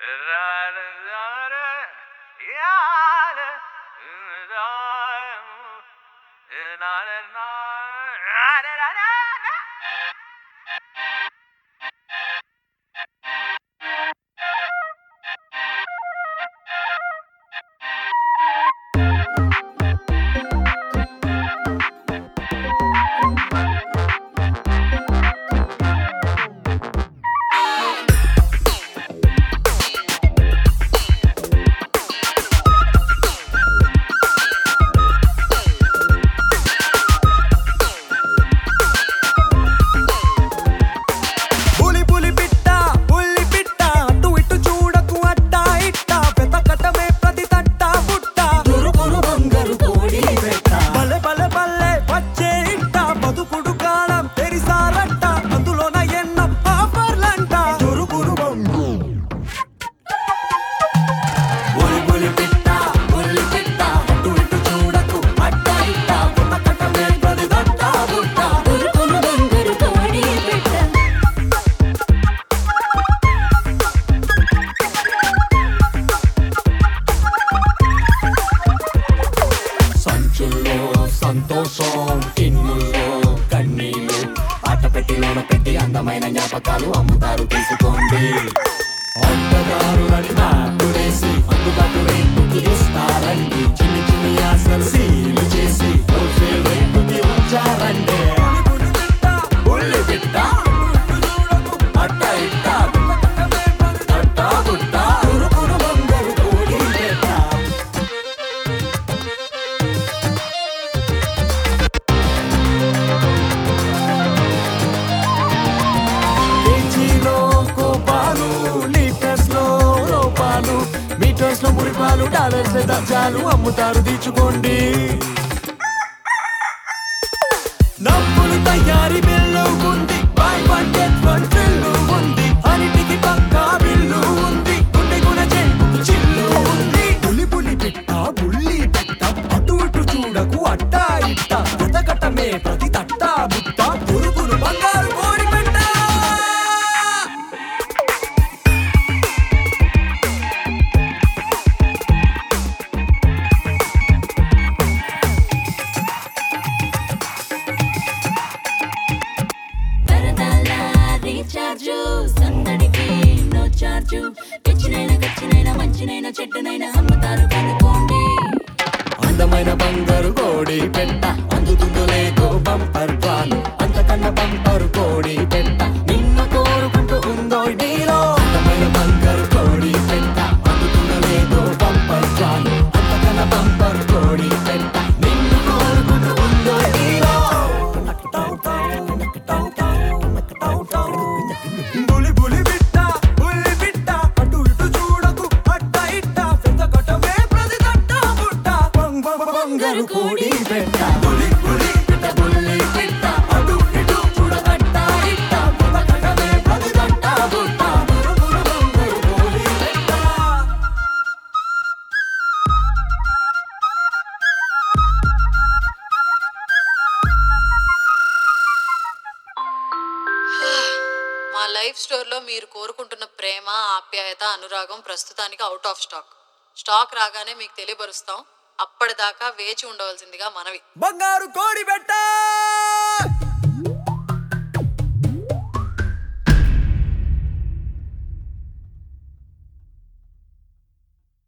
పులి పులి పిట్ట పుల్లి పిట్ట అటు ఇటు చూడకు అట్ట ఇట్ట వెతకటమే ప్రతి తట్ట పుట్ట దురుకురు బంగారు కోడి పెట్ట బలె బలె బల్లె వచ్చే ఇట్ట బతుకుడు కాలం తెరిసారట్ట అందులోన ఎన్న ఆఫర్లంట దురుకురు బంగు పులి పులి పిట్ట పుల్లి పిట్ట అటు ఇటు చూడకు అట్ట ఇట్ట వెతకటమే ప్రతి తట్ట పుట్ట ఉరుకులు బంగారు కోడి పెట్ట సంచుల్లో సంతోషం టిన్నుల్లో కన్నీళ్ళు ఆట పెట్టిలోన పెట్టి అందమైన జ్ఞాపకాలు అమ్ముతారు తీసుకోండి ఆటగారులని నాటులేసి అందుబాటు రేటుకి ఇస్తారండి చిన్ని చిన్ని ఆశలు సీలు చేసి హోల్సేల్ రేటుకి ఉంచారండి ఉల్లి పిట్ట అట్ట ఇట్ట అట్ట గుట్ట ఉరుకుడు బంగారు కోడి పెట్ట కేజీలో కోపాలు లీటర్స్ లో రూపాలు మీటర్స్ లో మురిపాలు డాలర్స్ లో దర్జాలు అమ్ముతారు తీర్చుకోండి నవ్వులు తయారీ బిల్లు ఉంది buy one get one bill ఉంది అన్నిటికి పక్కా బిల్లు ఉంది గుండె గుణ చెంపు చిల్లు ఉంది పులి పులి పిట్ట బుల్లి పెట్ట అటు ఇటు చూడకు అట్ట ఇట్ట వెతకటమే ప్రతి తట్ట బుట్ట పురుగులు బంగారు కోడి పెట్ట పరదాల రీఛార్జు సందడికి నో చార్జు పిచ్చినైనా గచ్చినైనా మంచినైనా చెట్టునైనా అమ్ముతారు కనుకోండి అందమైన బంగారు కోడి పెట్ట అందుతుందో లేదో బంపర్ పాలు అంతకన్నా బంపర్ కోడి పెట్ట నిన్ను కోరుకుంటూ ఉందో నీలో అందమైన బంగారు కోడి పెట్ట అందుతుందో లేదో బంపర్ పాలు అంతకన్నా బంపర్ కోడి పెట్ట నిన్ను కోరుకుంటూ ఉందో నీలో బులి బులి బిట్ట బుల్లి బిట్ట అటు ఇటు చూడకు అట్ట ఇట్ట వెతకటమే ప్రతి తట్ట బుట్ట బంగ్ బంగ్ బంగారు కోడి పెట్ట బులి బులి బిట్ట బుల్లి బిట్ట అటు ఇటు చూడకట్ట ఇట్ట వెతకటమే ప్రతి తట్ట బుట్ట బురు బురు బంగారు కోడి పెట్ట మా లైఫ్ స్టోర్లో మీరు కోరుకుంటున్న ప్రేమ ఆప్యాయత అనురాగం ప్రస్తుతానికి అవుట్ ఆఫ్ స్టాక్ స్టాక్ రాగానే మీకు తెలియపరుస్తాం అప్పటిదాకా వేచి ఉండవలసిందిగా మనవి బంగారు కోడి పెట్ట